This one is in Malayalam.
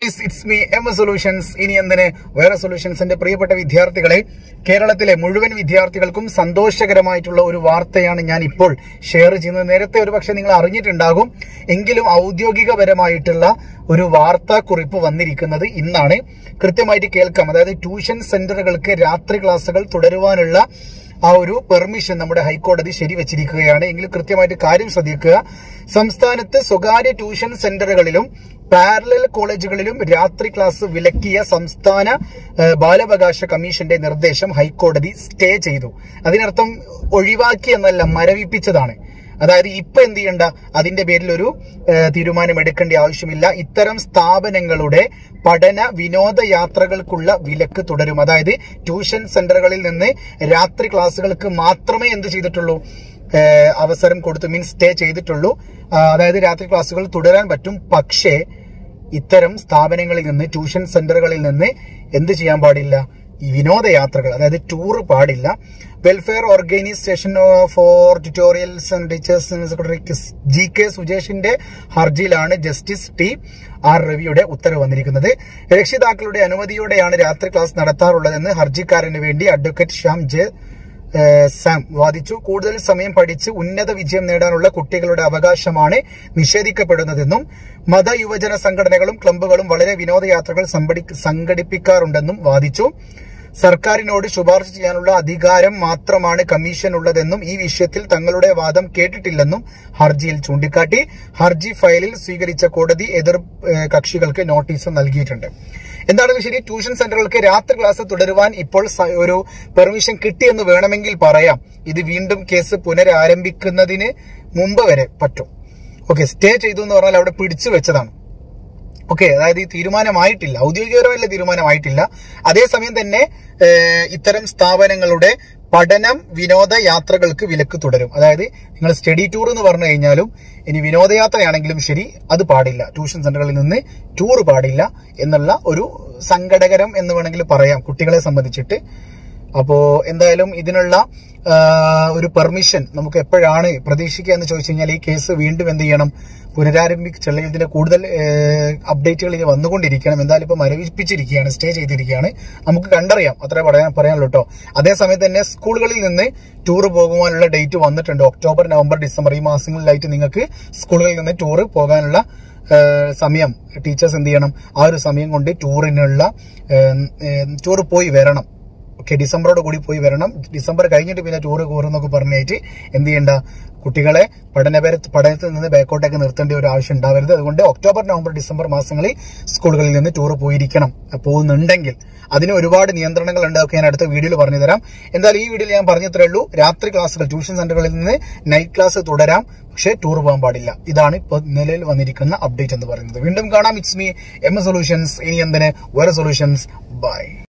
guys it's me M solutions ഇനി എന്തിന് വേറെ സൊല്യൂഷൻസിന്റെ പ്രിയപ്പെട്ട വിദ്യാർത്ഥികളെ കേരളത്തിലെ മുഴുവൻ വിദ്യാർത്ഥികൾക്കും സന്തോഷകരമായിട്ടുള്ള ഒരു വാർത്തയാണ് ഞാൻ ഇപ്പോൾ ഷെയർ ചെയ്യുന്നത് നേരത്തെ ഒരു പക്ഷെ നിങ്ങൾ അറിഞ്ഞിട്ടുണ്ടാകും എങ്കിലും ഔദ്യോഗികപരമായിട്ടുള്ള ഒരു വാർത്താ കുറിപ്പ് വന്നിരിക്കുന്നത് ഇന്നാണ് കൃത്യമായിട്ട് കേൾക്കാം അതായത് ട്യൂഷൻ സെന്ററുകൾക്ക് രാത്രി ക്ലാസ്സുകൾ തുടരുവാനുള്ള ആ ഒരു പെർമിഷൻ നമ്മുടെ ഹൈക്കോടതി ശരിവച്ചിരിക്കുകയാണ് എങ്കിലും കൃത്യമായിട്ട് കാര്യം ശ്രദ്ധിക്കുക സംസ്ഥാനത്ത് സ്വകാര്യ ട്യൂഷൻ സെന്ററുകളിലും പാരലൽ കോളേജുകളിലും രാത്രി ക്ലാസ് വിലക്കിയ സംസ്ഥാന ഏഹ്, ബാലാവകാശ കമ്മീഷന്റെ നിർദ്ദേശം ഹൈക്കോടതി സ്റ്റേ ചെയ്തു അതിനർത്ഥം ഒഴിവാക്കി എന്നല്ല മരവിപ്പിച്ചതാണ് അതായത് ഇപ്പൊ എന്ത് ചെയ്യണ്ട അതിന്റെ പേരിൽ ഒരു ഏഹ്, തീരുമാനം എടുക്കേണ്ട ആവശ്യമില്ല ഇത്തരം സ്ഥാപനങ്ങളുടെ പഠന വിനോദ യാത്രകൾക്കുള്ള വിലക്ക് തുടരും അതായത് ട്യൂഷൻ സെന്ററുകളിൽ നിന്ന് രാത്രി ക്ലാസ്സുകൾക്ക് മാത്രമേ എന്ത് ചെയ്തിട്ടുള്ളൂ ഏഹ്, അവസരം കൊടുത്തു മീൻസ് സ്റ്റേ ചെയ്തിട്ടുള്ളൂ ആ, അതായത് രാത്രി ക്ലാസ്സുകൾ തുടരാൻ പറ്റും പക്ഷേ ഇത്തരം സ്ഥാപനങ്ങളിൽ നിന്ന് ട്യൂഷൻ സെന്ററുകളിൽ നിന്ന് എന്ത് ചെയ്യാൻ പാടില്ല ഈ വിനോദയാത്രകൾ അതായത് ടൂർ പാടില്ല welfare organization for tutorials and teachers secretary G K സുജേഷിന്റെ ഹർജിയിലാണ് ജസ്റ്റിസ് ടി ആർ രവിയുടെ ഉത്തരവ് വന്നിരിക്കുന്നത് രക്ഷിതാക്കളുടെ അനുമതിയോടെയാണ് രാത്രി ക്ലാസ് നടത്താറുള്ളതെന്ന് ഹർജിക്കാരന് വേണ്ടി അഡ്വക്കേറ്റ് ശ്യാം ജെ ഏഹ് സാം വാദിച്ചു കൂടുതൽ സമയം പഠിച്ച് ഉന്നത വിജയം നേടാനുള്ള കുട്ടികളുടെ അവകാശമാണ് നിഷേധിക്കപ്പെടുന്നതെന്നും മത യുവജന സംഘടനകളും ക്ലബ്ബുകളും വളരെ വിനോദയാത്രകൾ സംഘടി- സംഘടിപ്പിക്കാറുണ്ടെന്നും വാദിച്ചു സർക്കാരിനോട് ശുപാർശ ചെയ്യാനുള്ള അധികാരം മാത്രമാണ് കമ്മീഷനുള്ളതെന്നും ഈ വിഷയത്തിൽ തങ്ങളുടെ വാദം കേട്ടിട്ടില്ലെന്നും ഹർജിയിൽ ചൂണ്ടിക്കാട്ടി ഹർജി ഫയലിൽ സ്വീകരിച്ച കോടതി എതിർ ഏഹ് കക്ഷികൾക്ക് നോട്ടീസ് നൽകിയിട്ടുണ്ട് എന്താണെങ്കിലും ശരി ട്യൂഷൻ സെന്ററുകൾക്ക് രാത്രി ക്ലാസ് തുടരുവാൻ ഇപ്പോൾ സ- ഒരു പെർമിഷൻ കിട്ടിയെന്ന് വേണമെങ്കിൽ പറയാം ഇത് വീണ്ടും കേസ് പുനരാരംഭിക്കുന്നതിന് മുമ്പ് വരെ പറ്റും ഓക്കെ സ്റ്റേ ചെയ്തു എന്ന് പറഞ്ഞാൽ അവിടെ പിടിച്ചു വെച്ചതാണ് ഓക്കെ അതായത് ഈ തീരുമാനമായിട്ടില്ല ഔദ്യോഗികപരമായിട്ടുള്ള തീരുമാനമായിട്ടില്ല അതേസമയം തന്നെ ഏഹ്, ഇത്തരം സ്ഥാപനങ്ങളുടെ പഠനം വിനോദ യാത്രകൾക്ക് വിലക്ക് തുടരും അതായത് നിങ്ങൾ സ്റ്റഡി ടൂർ എന്ന് പറഞ്ഞു കഴിഞ്ഞാലും ഇനി വിനോദയാത്രയാണെങ്കിലും ശരി അത് പാടില്ല ട്യൂഷൻ സെന്ററുകളിൽ നിന്ന് ടൂർ പാടില്ല എന്നുള്ള ഒരു സങ്കടകരം എന്ന് വേണമെങ്കിൽ പറയാം കുട്ടികളെ സംബന്ധിച്ചിട്ട് അപ്പോ എന്തായാലും ഇതിനുള്ള ആ, ഒരു പെർമിഷൻ നമുക്ക് എപ്പോഴാണ് പ്രതീക്ഷിക്കുക എന്ന് ചോദിച്ചു കഴിഞ്ഞാൽ ഈ കേസ് വീണ്ടും എന്ത് ചെയ്യണം പുനരാരംഭിച്ച് അല്ലെങ്കിൽ ഇതിന്റെ കൂടുതൽ അപ്ഡേറ്റുകൾ ഇനി വന്നുകൊണ്ടിരിക്കണം എന്തായാലും ഇപ്പൊ മരവിപ്പിച്ചിരിക്കുകയാണ് സ്റ്റേ ചെയ്തിരിക്കുകയാണ് നമുക്ക് കണ്ടറിയാം അത്ര പറയാൻ പറയാനുള്ളൂ കേട്ടോ അതേസമയത്ത് തന്നെ സ്കൂളുകളിൽ നിന്ന് ടൂർ പോകുവാനുള്ള ഡേറ്റ് വന്നിട്ടുണ്ട് ഒക്ടോബർ നവംബർ ഡിസംബർ ഈ മാസങ്ങളിലായിട്ട് നിങ്ങൾക്ക് സ്കൂളുകളിൽ നിന്ന് ടൂർ പോകാനുള്ള ഏഹ് സമയം ടീച്ചേഴ്സ് എന്ത് ചെയ്യണം ആ ഒരു സമയം കൊണ്ട് ടൂറിനുള്ള ടൂർ പോയി വരണം ഓക്കെ ഡിസംബറോട് കൂടി പോയി വരണം ഡിസംബർ കഴിഞ്ഞിട്ട് പിന്നെ ടൂർ കൂറുന്നൊക്കെ പറഞ്ഞിട്ട് എന്ത് ചെയ്യണ്ട കുട്ടികളെ പഠനപര പഠനത്തിൽ നിന്ന് ബാക്കോട്ടേക്ക് നിർത്തേണ്ട ഒരു ആവശ്യം ഉണ്ടാവരുത് അതുകൊണ്ട് ഒക്ടോബർ നവംബർ ഡിസംബർ മാസങ്ങളിൽ സ്കൂളുകളിൽ നിന്ന് ടൂർ പോയിരിക്കണം പോകുന്നുണ്ടെങ്കിൽ അതിന് ഒരുപാട് നിയന്ത്രണങ്ങൾ ഉണ്ട് അതൊക്കെ ഞാൻ അടുത്ത വീഡിയോയിൽ പറഞ്ഞു തരാം എന്തായാലും ഈ വീഡിയോയിൽ ഞാൻ പറഞ്ഞു തരേ ഉള്ളൂ രാത്രി ക്ലാസ്സുകൾ ട്യൂഷൻ സെന്ററുകളിൽ നിന്ന് നൈറ്റ് ക്ലാസ് തുടരാം പക്ഷേ ടൂർ പോകാൻ പാടില്ല ഇതാണ് ഇപ്പോൾ നിലവിൽ വന്നിരിക്കുന്ന അപ്ഡേറ്റ് എന്ന് പറയുന്നത് വീണ്ടും കാണാം ഇറ്റ്സ് മീ എം സൊല്യൂഷൻസ് ഇനി എന്തിന് വേറെ സൊല്യൂഷൻസ് ബൈ